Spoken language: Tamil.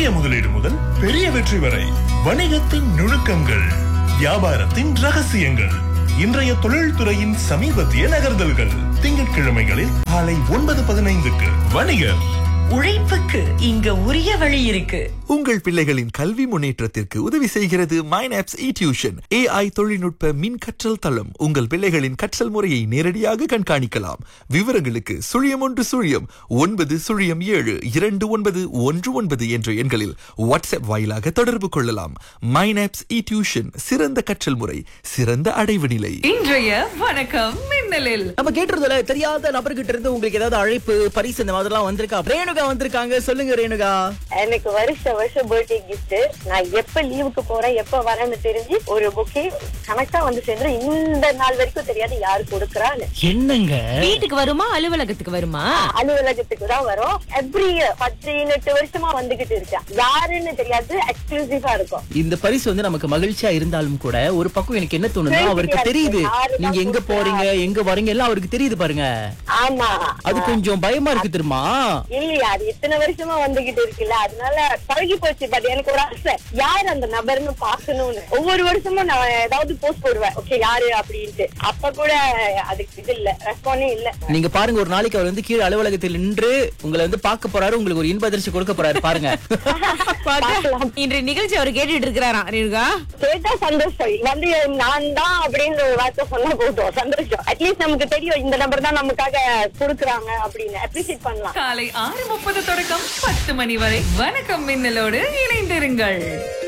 சிறிய முதலீடு முதல் பெரிய வெற்றி வரை வணிகத்தின் நுணுக்கங்கள் வியாபாரத்தின் ரகசியங்கள் இன்றைய தொழில்துறையின் சமீபத்திய நகர்தல்கள் திங்கட்கிழமைகளில் காலை ஒன்பது பதினைந்துக்கு வணிகர் உழைப்புக்கு இங்க உரிய வழி இருக்கு உங்கள் பிள்ளைகளின் கல்வி முன்னேற்றத்திற்கு உதவி செய்கிறது மைனாப்ஸ் இ டியூஷன் ஏஐ தொழில்நுட்ப மின் கற்றல் தளம் உங்கள் பிள்ளைகளின் கற்றல் முறையை நேரடியாக கண்காணிக்கலாம் விவரங்களுக்கு சுழியம் ஒன்று சுழியம் ஒன்பது சுழியம் ஏழு இரண்டு ஒன்பது ஒன்று ஒன்பது என்ற எண்களில் வாட்ஸ்அப் வாயிலாக தொடர்பு கொள்ளலாம் மைனாப்ஸ் இ டியூஷன் சிறந்த கற்றல் முறை சிறந்த அடைவு நிலை இன்றைய வணக்கம் மின்னலில் நம்ம கேட்டுறதுல தெரியாத நபர்கிட்ட இருந்து உங்களுக்கு ஏதாவது அழைப்பு பரிசு இந்த மாதிரிலாம் வந்திருக்கா ரேணுகா வந்திருக்காங்க சொல்லுங்க ரேணுகா எனக்கு வருஷ வருஷம் பர்த்டே கிஃப்ட் நான் எப்ப லீவுக்கு போறேன் எப்ப வரேன்னு தெரிஞ்சு ஒரு புக்கே கணக்கா வந்து சேர்ந்து இந்த நாள் வரைக்கும் தெரியாது யாரு கொடுக்கறான்னு என்னங்க வீட்டுக்கு வருமா அலுவலகத்துக்கு வருமா அலுவலகத்துக்கு தான் வரும் எவ்ரி இயர் பதினெட்டு வருஷமா வந்துகிட்டு இருக்கேன் யாருன்னு தெரியாது எக்ஸ்க்ளூசிவா இருக்கும் இந்த பரிசு வந்து நமக்கு மகிழ்ச்சியா இருந்தாலும் கூட ஒரு பக்கம் எனக்கு என்ன தோணுதுன்னா அவருக்கு தெரியுது நீங்க எங்க போறீங்க எங்க வரீங்க எல்லாம் அவருக்கு தெரியுது பாருங்க ஆமா அது கொஞ்சம் பயமா இருக்கு தெரியுமா இல்லையா அது இத்தனை வருஷமா வந்துகிட்டு இருக்குல்ல அதனால பழகி போச்சு பட் எனக்கு ஒரு ஆசை யார் அந்த நபர்னு பாக்கணும்னு ஒவ்வொரு வருஷமும் நான் ஏதாவது போஸ்ட் போடுவேன் ஓகே யாரு அப்படின்ட்டு அப்ப கூட அதுக்கு இது இல்ல ரெஸ்பாண்டே இல்ல நீங்க பாருங்க ஒரு நாளைக்கு அவர் வந்து கீழே அலுவலகத்தில் நின்று உங்களை வந்து பார்க்க போறாரு உங்களுக்கு ஒரு இன்ப அதிர்ச்சி கொடுக்க போறாரு பாருங்க பார்க்கலாம். இன்று நிகழ்ச்சி அவர் கேட்டுட்டு இருக்கிறாராம் ரேணுகா கேட்டா சந்தோஷம் வந்து நான் தான் அப்படின்ற ஒரு வார்த்தை சொன்னா போதும் சந்தோஷம் அட்லீஸ்ட் நமக்கு தெரியும் இந்த நம்பர் தான் நமக்காக கொடுக்குறாங்க அப்படின்னு அப்ரிசியேட் பண்ணலாம் காலை ஆறு முப்பது தொடக்கம் பத்து மணி வரை வணக்கம் மின்னலோடு இணைந்திருங்கள்